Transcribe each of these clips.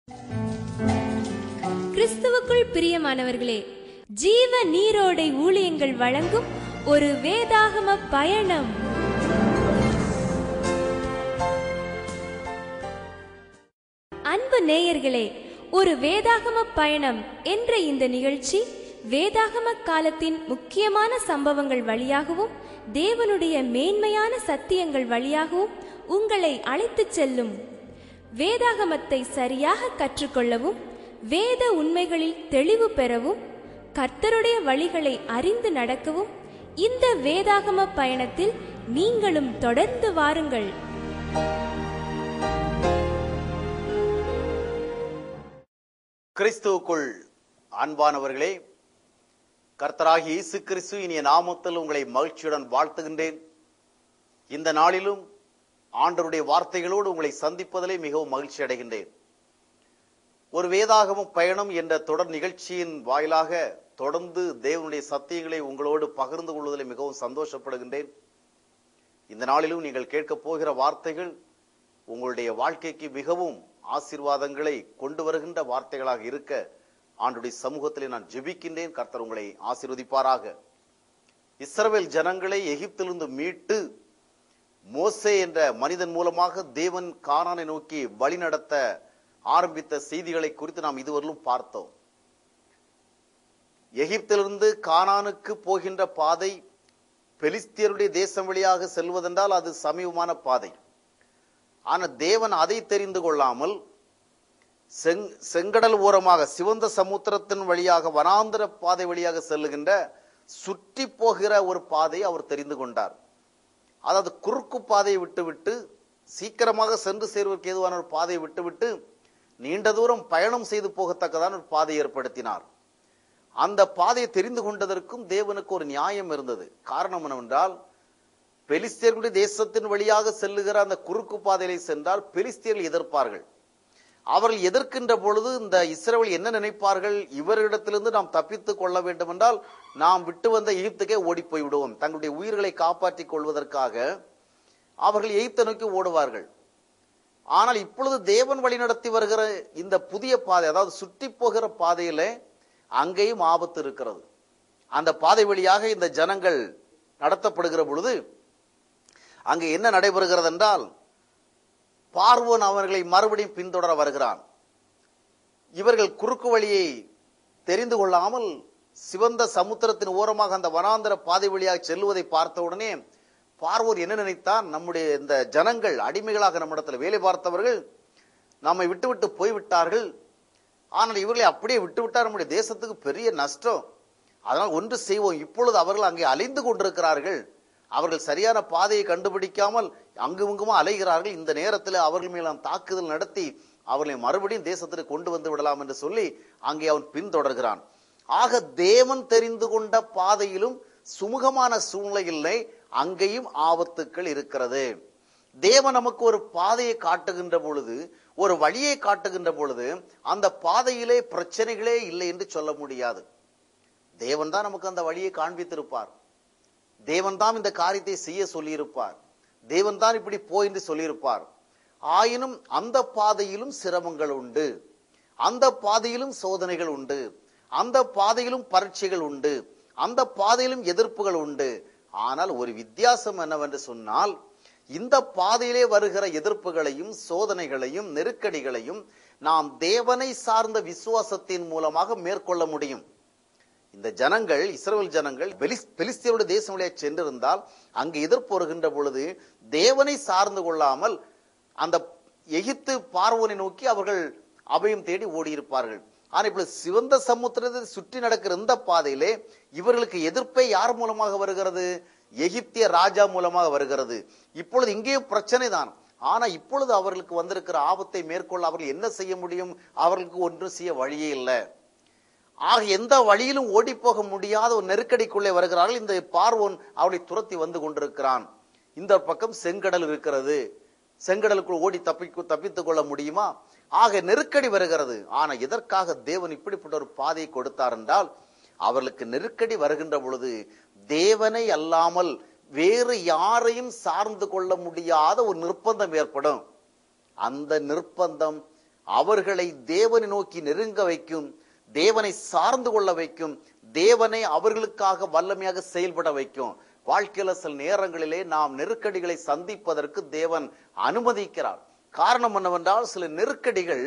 கிறிஸ்துவுக்குள் பிரியமானவர்களே ஜீவ நீரோடை ஊழியங்கள் வழங்கும் ஒரு வேதாகம பயணம் அன்பு நேயர்களே ஒரு வேதாகம பயணம் என்ற இந்த நிகழ்ச்சி வேதாகம காலத்தின் முக்கியமான சம்பவங்கள் வழியாகவும் தேவனுடைய மேன்மையான சத்தியங்கள் வழியாகவும் உங்களை அழைத்துச் செல்லும் வேதாகமத்தை சரியாக கற்றுக்கொள்ளவும் வேத உண்மைகளில் தெளிவு பெறவும் கர்த்தருடைய வழிகளை அறிந்து நடக்கவும் இந்த வேதாகம பயணத்தில் நீங்களும் தொடர்ந்து வாருங்கள் கிறிஸ்துவுக்குள் அன்பானவர்களே கர்த்தராகி இயேசு கிறிஸ்து இனிய நாமத்தில் உங்களை மகிழ்ச்சியுடன் வாழ்த்துகின்றேன் இந்த நாளிலும் ஆண்டவருடைய வார்த்தைகளோடு உங்களை சந்திப்பதிலே மிகவும் மகிழ்ச்சி அடைகின்றேன் ஒரு வேதாகம பயணம் என்ற தொடர் நிகழ்ச்சியின் வாயிலாக தொடர்ந்து தேவனுடைய சத்தியங்களை உங்களோடு பகிர்ந்து கொள்வதில் மிகவும் சந்தோஷப்படுகின்றேன் இந்த நாளிலும் நீங்கள் கேட்கப் போகிற வார்த்தைகள் உங்களுடைய வாழ்க்கைக்கு மிகவும் ஆசீர்வாதங்களை கொண்டு வருகின்ற வார்த்தைகளாக இருக்க ஆண்டுடைய சமூகத்திலே நான் ஜெபிக்கின்றேன் கர்த்தர் உங்களை ஆசீர்வதிப்பாராக இஸ்ரவேல் ஜனங்களை எகிப்திலிருந்து மீட்டு மோசே என்ற மனிதன் மூலமாக தேவன் கானானை நோக்கி வழிநடத்த ஆரம்பித்த செய்திகளை குறித்து நாம் இதுவரையிலும் பார்த்தோம் எகிப்திலிருந்து கானானுக்கு போகின்ற பாதை பெலிஸ்தியருடைய தேசம் வழியாக செல்வதென்றால் அது சமீபமான பாதை ஆனா தேவன் அதை தெரிந்து கொள்ளாமல் செங் செங்கடல் ஓரமாக சிவந்த சமுத்திரத்தின் வழியாக வனாந்திர பாதை வழியாக செல்லுகின்ற சுற்றி போகிற ஒரு பாதையை அவர் தெரிந்து கொண்டார் அதாவது குறுக்கு பாதையை விட்டுவிட்டு சீக்கிரமாக சென்று சேர்வதற்கு ஏதுவான ஒரு பாதையை விட்டுவிட்டு நீண்ட தூரம் பயணம் செய்து போகத்தக்கதான ஒரு பாதை ஏற்படுத்தினார் அந்த பாதையை தெரிந்து கொண்டதற்கும் தேவனுக்கு ஒரு நியாயம் இருந்தது காரணம் என்னவென்றால் பெலிஸ்தியர்களுடைய தேசத்தின் வழியாக செல்லுகிற அந்த குறுக்கு பாதையிலே சென்றால் பெலிஸ்தியர்கள் எதிர்ப்பார்கள் அவர்கள் எதிர்க்கின்ற பொழுது இந்த இஸ்ரேல் என்ன நினைப்பார்கள் இவரிடத்திலிருந்து நாம் தப்பித்துக் கொள்ள வேண்டும் என்றால் நாம் விட்டு வந்த எகிப்துக்கே ஓடி போய் விடுவோம் தங்களுடைய உயிர்களை காப்பாற்றிக் கொள்வதற்காக அவர்கள் எகிப்தை நோக்கி ஓடுவார்கள் ஆனால் இப்பொழுது தேவன் வழி நடத்தி வருகிற இந்த புதிய பாதை அதாவது சுற்றி போகிற பாதையில அங்கேயும் ஆபத்து இருக்கிறது அந்த பாதை வழியாக இந்த ஜனங்கள் நடத்தப்படுகிற பொழுது அங்கு என்ன நடைபெறுகிறது என்றால் பார்வோன் அவர்களை மறுபடியும் பின்தொடர வருகிறான் இவர்கள் குறுக்கு வழியை தெரிந்து கொள்ளாமல் சிவந்த சமுத்திரத்தின் ஓரமாக அந்த வனாந்தர பாதை வழியாக செல்வதை பார்த்த உடனே பார்வோர் என்ன நினைத்தான் நம்முடைய இந்த ஜனங்கள் அடிமைகளாக நம்மிடத்தில் வேலை பார்த்தவர்கள் நம்மை விட்டுவிட்டு போய்விட்டார்கள் ஆனால் இவர்களை அப்படியே விட்டுவிட்டார் நம்முடைய தேசத்துக்கு பெரிய நஷ்டம் அதனால் ஒன்று செய்வோம் இப்பொழுது அவர்கள் அங்கே அலைந்து கொண்டிருக்கிறார்கள் அவர்கள் சரியான பாதையை கண்டுபிடிக்காமல் அங்குமிங்குமா அலைகிறார்கள் இந்த நேரத்தில் அவர்கள் மேல் நாம் தாக்குதல் நடத்தி அவர்களை மறுபடியும் தேசத்திற்கு கொண்டு வந்து விடலாம் என்று சொல்லி அங்கே அவன் பின்தொடர்கிறான் ஆக தேவன் தெரிந்து கொண்ட பாதையிலும் சுமூகமான சூழ்நிலை இல்லை அங்கேயும் ஆபத்துக்கள் இருக்கிறது தேவன் நமக்கு ஒரு பாதையை காட்டுகின்ற பொழுது ஒரு வழியை காட்டுகின்ற பொழுது அந்த பாதையிலே பிரச்சனைகளே இல்லை என்று சொல்ல முடியாது தேவன் தான் நமக்கு அந்த வழியை காண்பித்திருப்பார் தேவன் தான் இந்த காரியத்தை செய்ய சொல்லியிருப்பார் தேவன் தான் இப்படி போ என்று சொல்லியிருப்பார் ஆயினும் அந்த பாதையிலும் சிரமங்கள் உண்டு அந்த பாதையிலும் சோதனைகள் உண்டு அந்த பாதையிலும் பரீட்சைகள் உண்டு அந்த பாதையிலும் எதிர்ப்புகள் உண்டு ஆனால் ஒரு வித்தியாசம் என்னவென்று சொன்னால் இந்த பாதையிலே வருகிற எதிர்ப்புகளையும் சோதனைகளையும் நெருக்கடிகளையும் நாம் தேவனை சார்ந்த விசுவாசத்தின் மூலமாக மேற்கொள்ள முடியும் இந்த ஜனங்கள் இஸ்ரேல் ஜனங்கள் பெலிஸ்தியருடைய தேசம் வழியாக சென்றிருந்தால் அங்கு எதிர்ப்பு வருகின்ற பொழுது தேவனை சார்ந்து கொள்ளாமல் அந்த எகிப்து பார்வோனை நோக்கி அவர்கள் அபயம் தேடி ஓடியிருப்பார்கள் ஆனா இப்பொழுது சிவந்த சமுத்திரத்தை சுற்றி நடக்கிற இந்த பாதையிலே இவர்களுக்கு எதிர்ப்பே யார் மூலமாக வருகிறது எகிப்திய ராஜா மூலமாக வருகிறது இப்பொழுது இங்கேயும் பிரச்சனை தான் ஆனா இப்பொழுது அவர்களுக்கு வந்திருக்கிற ஆபத்தை மேற்கொள்ள அவர்கள் என்ன செய்ய முடியும் அவர்களுக்கு ஒன்றும் செய்ய வழியே இல்லை ஆக எந்த வழியிலும் ஓடி போக முடியாத ஒரு நெருக்கடிக்குள்ளே வருகிறார்கள் இந்த பார்வோன் அவளை துரத்தி வந்து கொண்டிருக்கிறான் இந்த பக்கம் செங்கடல் இருக்கிறது செங்கடலுக்குள் ஓடி தப்பி தப்பித்துக் கொள்ள முடியுமா ஆக நெருக்கடி வருகிறது ஆனா எதற்காக தேவன் இப்படிப்பட்ட ஒரு பாதையை கொடுத்தார் என்றால் அவர்களுக்கு நெருக்கடி வருகின்ற பொழுது தேவனை அல்லாமல் வேறு யாரையும் சார்ந்து கொள்ள முடியாத ஒரு நிர்பந்தம் ஏற்படும் அந்த நிர்பந்தம் அவர்களை தேவனை நோக்கி நெருங்க வைக்கும் தேவனை சார்ந்து கொள்ள வைக்கும் தேவனை அவர்களுக்காக வல்லமையாக செயல்பட வைக்கும் வாழ்க்கையில சில நேரங்களிலே நாம் நெருக்கடிகளை சந்திப்பதற்கு தேவன் அனுமதிக்கிறார் காரணம் என்னவென்றால் சில நெருக்கடிகள்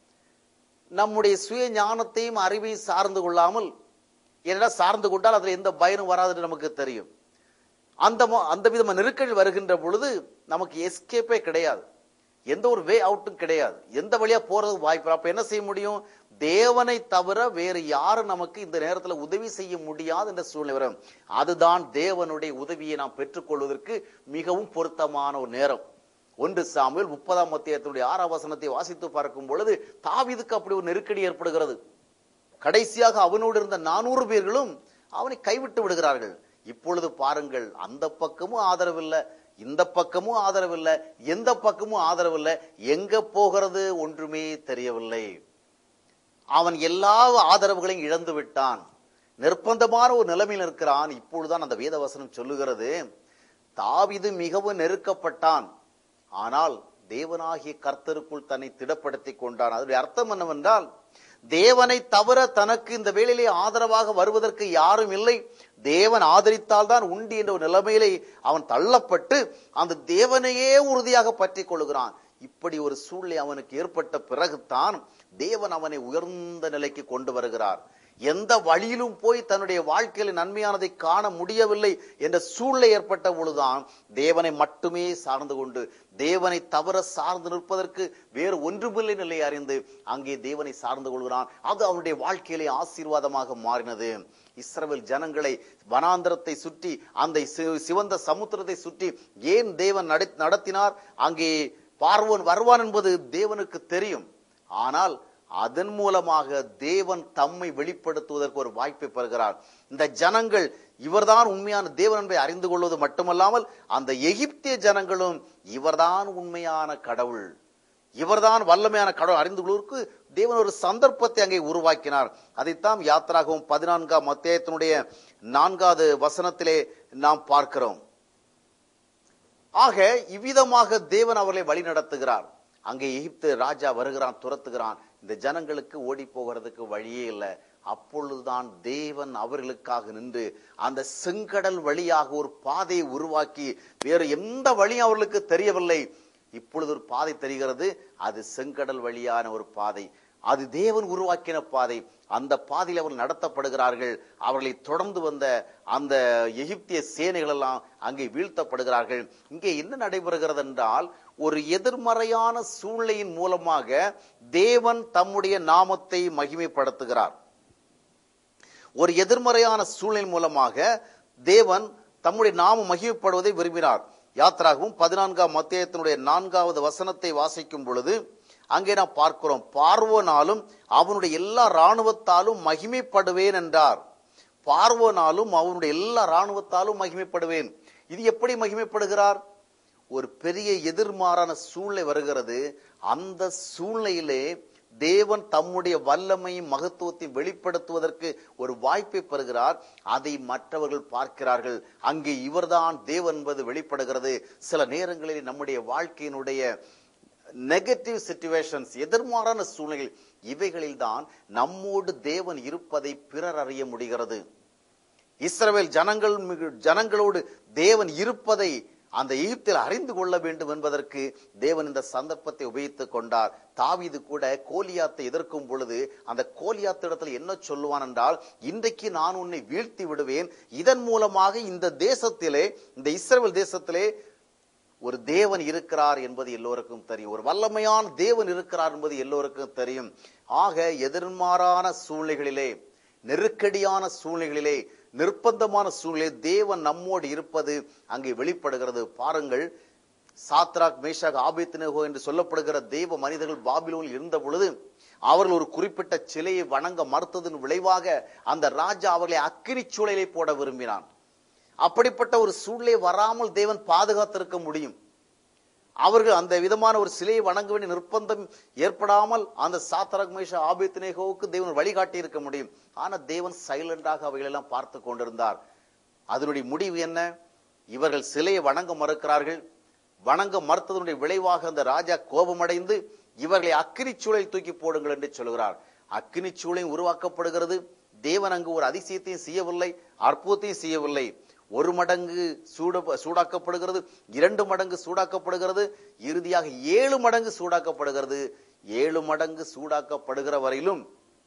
நம்முடைய சுய ஞானத்தையும் அறிவையும் சார்ந்து கொள்ளாமல் ஏன்னா சார்ந்து கொண்டால் அதுல எந்த பயனும் வராதுன்னு நமக்கு தெரியும் அந்த ம- அந்த விதமான நெருக்கடி வருகின்ற பொழுது நமக்கு எஸ்கேப்பே கிடையாது எந்த ஒரு வே அவுட்டும் கிடையாது எந்த வழியா போறதுக்கு வாய்ப்பு அப்ப என்ன செய்ய முடியும் தேவனை தவிர வேறு யாரும் நமக்கு இந்த நேரத்துல உதவி செய்ய முடியாது என்ற சூழ்நிலை வரும் அதுதான் தேவனுடைய உதவியை நாம் பெற்றுக்கொள்வதற்கு மிகவும் பொருத்தமான ஒரு நேரம் ஒன்று சாமுவேல் முப்பதாம் அத்தியாயத்தினுடைய ஆறாம் வசனத்தை வாசித்து பார்க்கும் பொழுது தாவீதுக்கு அப்படி ஒரு நெருக்கடி ஏற்படுகிறது கடைசியாக அவனோடு இருந்த நானூறு பேர்களும் அவனை கைவிட்டு விடுகிறார்கள் இப்பொழுது பாருங்கள் அந்த பக்கமும் ஆதரவில்லை இந்த பக்கமும் ஆதரவில்லை எந்த பக்கமும் ஆதரவில்லை எங்க போகிறது ஒன்றுமே தெரியவில்லை அவன் எல்லா ஆதரவுகளையும் இழந்து விட்டான் நிர்பந்தமான ஒரு நிலைமையில் இருக்கிறான் இப்பொழுதுதான் அந்த வேதவசனம் சொல்லுகிறது தாவிது மிகவும் நெருக்கப்பட்டான் ஆனால் தேவனாகிய கர்த்தருக்குள் தன்னை திடப்படுத்திக் கொண்டான் அதனுடைய அர்த்தம் என்னவென்றால் தேவனை தவிர தனக்கு இந்த வேளையிலே ஆதரவாக வருவதற்கு யாரும் இல்லை தேவன் ஆதரித்தால் தான் உண்டு என்ற ஒரு நிலைமையிலே அவன் தள்ளப்பட்டு அந்த தேவனையே உறுதியாக பற்றிக் கொள்கிறான் இப்படி ஒரு சூழ்நிலை அவனுக்கு ஏற்பட்ட பிறகுதான் தேவன் அவனை உயர்ந்த நிலைக்கு கொண்டு வருகிறார் எந்த வழியிலும் போய் தன்னுடைய வாழ்க்கையில நன்மையானதை காண முடியவில்லை என்ற சூழ்நிலை ஏற்பட்ட பொழுதுதான் தேவனை மட்டுமே சார்ந்து கொண்டு தேவனை தவிர சார்ந்து நிற்பதற்கு வேறு ஒன்றுமில்லை நிலை அறிந்து அங்கே தேவனை சார்ந்து கொள்கிறான் அது அவனுடைய வாழ்க்கையிலே ஆசீர்வாதமாக மாறினது இஸ்ரவேல் ஜனங்களை வனாந்தரத்தை சுற்றி அந்த சி- சிவந்த சமுத்திரத்தை சுற்றி ஏன் தேவன் நட- நடத்தினார் அங்கே பார்வோன் வருவான் என்பது தேவனுக்கு தெரியும் ஆனால் அதன் மூலமாக தேவன் தம்மை வெளிப்படுத்துவதற்கு ஒரு வாய்ப்பை பெறுகிறார் இந்த ஜனங்கள் இவர்தான் உண்மையான தேவன் என்பதை அறிந்து கொள்வது மட்டுமல்லாமல் அந்த எகிப்திய ஜனங்களும் இவர்தான் உண்மையான கடவுள் இவர்தான் வல்லமையான கடவுள் அறிந்து கொள்வதற்கு தேவன் ஒரு சந்தர்ப்பத்தை அங்கே உருவாக்கினார் அதைத்தான் யாத்திராகவும் பதினான்காம் அத்தியாயத்தினுடைய நான்காவது வசனத்திலே நாம் பார்க்கிறோம் ஆக இவ்விதமாக தேவன் அவர்களை வழி நடத்துகிறார் அங்கே எகிப்து ராஜா வருகிறான் துரத்துகிறான் இந்த ஜனங்களுக்கு ஓடி போகிறதுக்கு வழியே இல்லை அப்பொழுதுதான் தேவன் அவர்களுக்காக நின்று அந்த செங்கடல் வழியாக ஒரு பாதையை உருவாக்கி வேறு எந்த வழியும் அவர்களுக்கு தெரியவில்லை இப்பொழுது ஒரு பாதை தெரிகிறது அது செங்கடல் வழியான ஒரு பாதை அது தேவன் உருவாக்கின பாதை அந்த பாதையில் அவர்கள் நடத்தப்படுகிறார்கள் அவர்களை தொடர்ந்து வந்த அந்த எகிப்திய சேனைகள் எல்லாம் அங்கே வீழ்த்தப்படுகிறார்கள் இங்கே என்ன நடைபெறுகிறது என்றால் ஒரு எதிர்மறையான சூழ்நிலையின் மூலமாக தேவன் தம்முடைய நாமத்தை மகிமைப்படுத்துகிறார் ஒரு எதிர்மறையான சூழ்நிலை மூலமாக தேவன் தம்முடைய நாமம் மகிமைப்படுவதை விரும்பினார் யாத்ராகவும் பதினான்காம் அத்தியாயத்தினுடைய நான்காவது வசனத்தை வாசிக்கும் பொழுது அங்கே நாம் பார்க்கிறோம் பார்வோனாலும் அவனுடைய எல்லா இராணுவத்தாலும் மகிமைப்படுவேன் என்றார் பார்வோனாலும் அவனுடைய எல்லா இராணுவத்தாலும் மகிமைப்படுவேன் இது எப்படி மகிமைப்படுகிறார் ஒரு பெரிய எதிர்மாறான சூழ்நிலை வருகிறது அந்த சூழ்நிலையிலே தேவன் தம்முடைய வல்லமையும் மகத்துவத்தை வெளிப்படுத்துவதற்கு ஒரு வாய்ப்பை பெறுகிறார் அதை மற்றவர்கள் பார்க்கிறார்கள் அங்கே இவர்தான் தேவன் என்பது வெளிப்படுகிறது சில நேரங்களில் நம்முடைய வாழ்க்கையினுடைய நெகட்டிவ் சிச்சுவேஷன்ஸ் எதிர்மாறான சூழ்நிலைகள் இவைகளில் தான் நம்மோடு தேவன் இருப்பதை பிறர் அறிய முடிகிறது இஸ்ரவேல் ஜனங்கள் மிகு- ஜனங்களோடு தேவன் இருப்பதை அந்த எகிப்தில் அறிந்து கொள்ள வேண்டும் என்பதற்கு தேவன் இந்த சந்தர்ப்பத்தை உபயோகித்துக் கொண்டார் தாவீது கூட கோலியாத்தை எதிர்க்கும் பொழுது அந்த கோலியாத்து இடத்துல என்ன சொல்லுவான் என்றால் இன்றைக்கு நான் உன்னை வீழ்த்தி விடுவேன் இதன் மூலமாக இந்த தேசத்திலே இந்த இஸ்ரவேல் தேசத்திலே ஒரு தேவன் இருக்கிறார் என்பது எல்லோருக்கும் தெரியும் ஒரு வல்லமையான தேவன் இருக்கிறார் என்பது எல்லோருக்கும் தெரியும் ஆக எதிர்மாறான சூழ்நிலைகளிலே நெருக்கடியான சூழ்நிலைகளிலே நிர்பந்தமான சூழ்நிலை தேவன் நம்மோடு இருப்பது அங்கே வெளிப்படுகிறது பாருங்கள் சாத்ராக் மேஷாக் ஆபேத்நேகோ என்று சொல்லப்படுகிற தேவ மனிதர்கள் பாபிலோனில் இருந்த பொழுது அவர்கள் ஒரு குறிப்பிட்ட சிலையை வணங்க மறுத்ததன் விளைவாக அந்த ராஜா அவர்களை அக்கினி சூழலை போட விரும்பினான் அப்படிப்பட்ட ஒரு சூழ்நிலை வராமல் தேவன் பாதுகாத்திருக்க முடியும் அவர்கள் அந்த விதமான ஒரு சிலையை வணங்க வேண்டிய நிர்பந்தம் ஏற்படாமல் அந்த சாத்தரக் மேஷா ஆபித்னேகோவுக்கு தேவன் வழிகாட்டி இருக்க முடியும் ஆனா தேவன் சைலண்டாக அவைகளெல்லாம் பார்த்து கொண்டிருந்தார் அதனுடைய முடிவு என்ன இவர்கள் சிலையை வணங்க மறுக்கிறார்கள் வணங்க மறுத்ததனுடைய விளைவாக அந்த ராஜா கோபமடைந்து இவர்களை அக்கினி சூழலில் தூக்கி போடுங்கள் என்று சொல்கிறார் அக்கினி சூளையும் உருவாக்கப்படுகிறது தேவன் அங்கு ஒரு அதிசயத்தையும் செய்யவில்லை அற்புதத்தையும் செய்யவில்லை ஒரு மடங்கு சூட சூடாக்கப்படுகிறது இரண்டு மடங்கு சூடாக்கப்படுகிறது இறுதியாக ஏழு மடங்கு சூடாக்கப்படுகிறது ஏழு மடங்கு சூடாக்கப்படுகிற வரையிலும்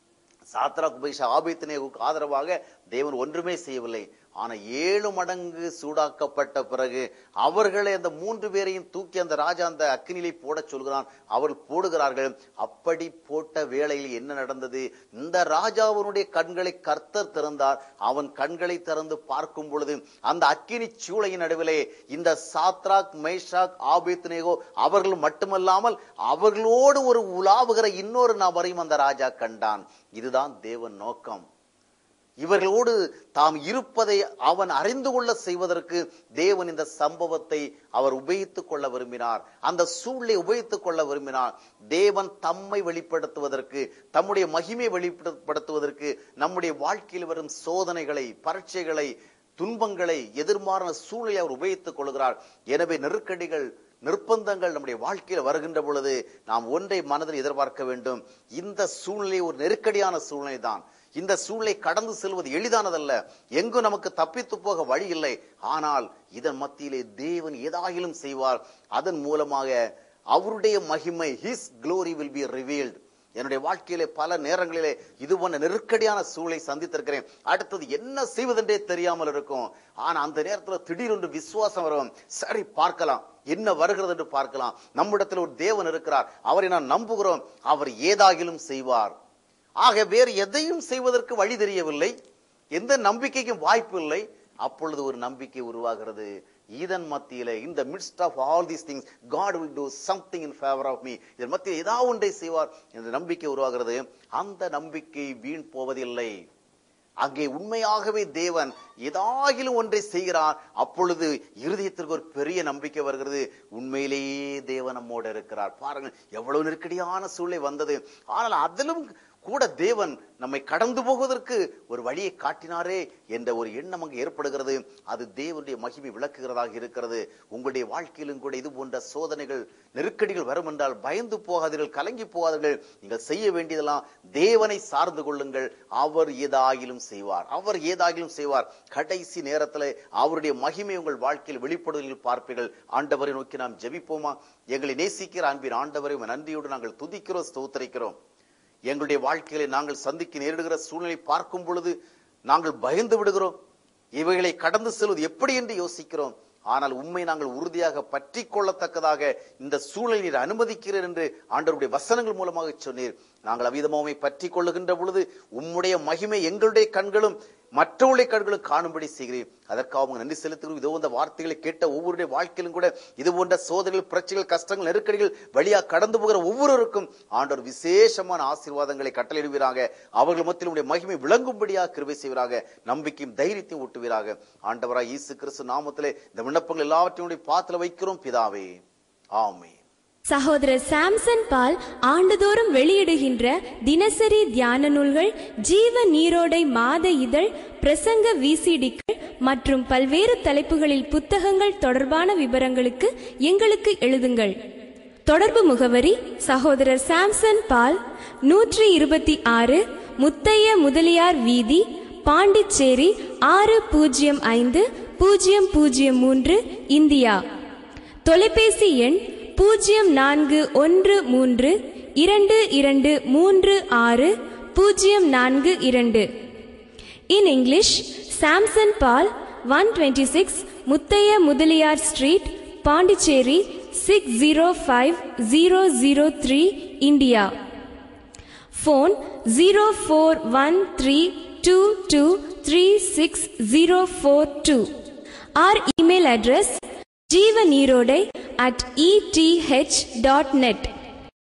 சாத்ராக் பைஷா ஆபித்னேவுக்கு ஆதரவாக தேவன் ஒன்றுமே செய்யவில்லை ஆனா ஏழு மடங்கு சூடாக்கப்பட்ட பிறகு அவர்களை அந்த மூன்று பேரையும் தூக்கி அந்த ராஜா அந்த அக்கினிலை போடச் சொல்கிறான் அவர்கள் போடுகிறார்கள் அப்படி போட்ட வேளையில் என்ன நடந்தது இந்த ராஜாவினுடைய கண்களை கர்த்தர் திறந்தார் அவன் கண்களை திறந்து பார்க்கும் பொழுது அந்த அக்கினி சூளையின் நடுவிலே இந்த சாத்ராக் மைஷாக் ஆபித்னேகோ அவர்கள் மட்டுமல்லாமல் அவர்களோடு ஒரு உலாவுகிற இன்னொரு நபரையும் அந்த ராஜா கண்டான் இதுதான் தேவன் நோக்கம் இவர்களோடு தாம் இருப்பதை அவன் அறிந்து கொள்ள செய்வதற்கு தேவன் இந்த சம்பவத்தை அவர் உபயோகித்துக் கொள்ள விரும்பினார் அந்த சூழலை உபயோகித்துக் கொள்ள விரும்பினார் தேவன் தம்மை வெளிப்படுத்துவதற்கு தம்முடைய மகிமையை வெளிப்படுத்துவதற்கு நம்முடைய வாழ்க்கையில் வரும் சோதனைகளை பரீட்சைகளை துன்பங்களை எதிர்மாறான சூழலை அவர் உபயோகித்துக் கொள்கிறார் எனவே நெருக்கடிகள் நிர்பந்தங்கள் நம்முடைய வாழ்க்கையில் வருகின்ற பொழுது நாம் ஒன்றை மனதில் எதிர்பார்க்க வேண்டும் இந்த சூழ்நிலை ஒரு நெருக்கடியான சூழ்நிலை தான் இந்த சூழ்நிலை கடந்து செல்வது எளிதானதல்ல எங்கும் நமக்கு தப்பித்து போக வழி இல்லை ஆனால் இதன் மத்தியிலே தேவன் ஏதாயிலும் செய்வார் அதன் மூலமாக அவருடைய மகிமை his glory will be revealed என்னுடைய வாழ்க்கையிலே பல நேரங்களிலே இது போன்ற நெருக்கடியான சூழலை சந்தித்திருக்கிறேன் அடுத்தது என்ன செய்வதென்றே தெரியாமல் இருக்கும் ஆனா அந்த நேரத்தில் திடீரென்று விசுவாசம் வரும் சரி பார்க்கலாம் என்ன வருகிறது என்று பார்க்கலாம் நம்மிடத்தில் ஒரு தேவன் இருக்கிறார் அவரை நான் நம்புகிறோம் அவர் ஏதாகிலும் செய்வார் ஆக வேறு எதையும் செய்வதற்கு வழி தெரியவில்லை எந்த நம்பிக்கைக்கும் வாய்ப்பு இல்லை அப்பொழுது ஒரு நம்பிக்கை உருவாகிறது இதன் மத்தியிலே இந்த midst of all these things God will do something in favour of me இதன் மத்தியில் ஏதாவது ஒன்றை செய்வார் என்ற நம்பிக்கை உருவாகிறது அந்த நம்பிக்கை வீண் போவதில்லை அங்கே உண்மையாகவே தேவன் ஏதாகிலும் ஒன்றை செய்கிறார் அப்பொழுது இருதயத்திற்கு ஒரு பெரிய நம்பிக்கை வருகிறது உண்மையிலேயே தேவன் நம்மோடு இருக்கிறார் பாருங்கள் எவ்வளவு நெருக்கடியான சூழ்நிலை வந்தது ஆனால் அதிலும் கூட தேவன் நம்மை கடந்து போவதற்கு ஒரு வழியை காட்டினாரே என்ற ஒரு எண்ணம் அங்கு ஏற்படுகிறது அது தேவனுடைய மகிமை விளக்குகிறதாக இருக்கிறது உங்களுடைய வாழ்க்கையிலும் கூட இது போன்ற சோதனைகள் நெருக்கடிகள் வரும் என்றால் பயந்து போகாதீர்கள் கலங்கி போகாதீர்கள் நீங்கள் செய்ய வேண்டியதெல்லாம் தேவனை சார்ந்து கொள்ளுங்கள் அவர் ஏதாகிலும் செய்வார் அவர் ஏதாகிலும் செய்வார் கடைசி நேரத்தில் அவருடைய மகிமை உங்கள் வாழ்க்கையில் வெளிப்படுவதில் பார்ப்பீர்கள் ஆண்டவரை நோக்கி நாம் ஜெபிப்போமா எங்களை நேசிக்கிற அன்பின் ஆண்டவரை உம்மை நன்றியோடு நாங்கள் துதிக்கிறோம் ஸ்தோத்தரிக்கிறோம் எங்களுடைய வாழ்க்கையிலே நாங்கள் சந்திக்க நேரிடுகிற சூழ்நிலை பார்க்கும் பொழுது நாங்கள் பயந்து விடுகிறோம் இவைகளை கடந்து செல்வது எப்படி என்று யோசிக்கிறோம் ஆனால் உண்மை நாங்கள் உறுதியாக பற்றி கொள்ளத்தக்கதாக இந்த சூழலை நீர் அனுமதிக்கிறீர் என்று ஆண்டவருடைய வசனங்கள் மூலமாக சொன்னீர் நாங்கள் அவ்விதமாவை பற்றி கொள்ளுகின்ற பொழுது உம்முடைய மகிமை எங்களுடைய கண்களும் மற்றவருடைய கண்களும் காணும்படி செய்கிறேன் அதற்காக அவங்க நன்றி செலுத்துகிறோம் இதோ இந்த வார்த்தைகளை கேட்ட ஒவ்வொருடைய வாழ்க்கையிலும் கூட இது போன்ற சோதனைகள் பிரச்சனைகள் கஷ்டங்கள் நெருக்கடிகள் வழியாக கடந்து போகிற ஒவ்வொருவருக்கும் ஆண்டவர் விசேஷமான ஆசீர்வாதங்களை கட்டளையிடுவீராக அவர்கள் மத்தியில் உடைய மகிமை விளங்கும்படியாக கிருபை செய்வீராக நம்பிக்கையும் தைரியத்தையும் ஊட்டுவீராக ஆண்டவராய் இயேசு கிறிஸ்து நாமத்திலே இந்த விண்ணப்பங்கள் எல்லாவற்றையும் உடைய பாத்துல வைக்கிறோம் பிதாவே ஆமே சகோதரர் சாம்சன் பால் ஆண்டுதோறும் வெளியிடுகின்ற தினசரி தியான நூல்கள் ஜீவ நீரோடை மாத இதழ் பிரசங்க விசிடிக்கள் மற்றும் பல்வேறு தலைப்புகளில் புத்தகங்கள் தொடர்பான விவரங்களுக்கு எங்களுக்கு எழுதுங்கள் தொடர்பு முகவரி சகோதரர் சாம்சன் பால் நூற்றி இருபத்தி ஆறு முத்தைய முதலியார் வீதி பாண்டிச்சேரி ஆறு பூஜ்ஜியம் ஐந்து பூஜ்ஜியம் பூஜ்ஜியம் மூன்று இந்தியா தொலைபேசி எண் பூஜ்ஜியம் நான்கு ஒன்று மூன்று இரண்டு இரண்டு மூன்று ஆறு பூஜ்ஜியம் நான்கு இரண்டு in English Samson Paul one twenty six Muthaiya Mudaliar street Pondicherry six zero five zero zero three India phone 0413223642 our email address jeevanirode at eth.net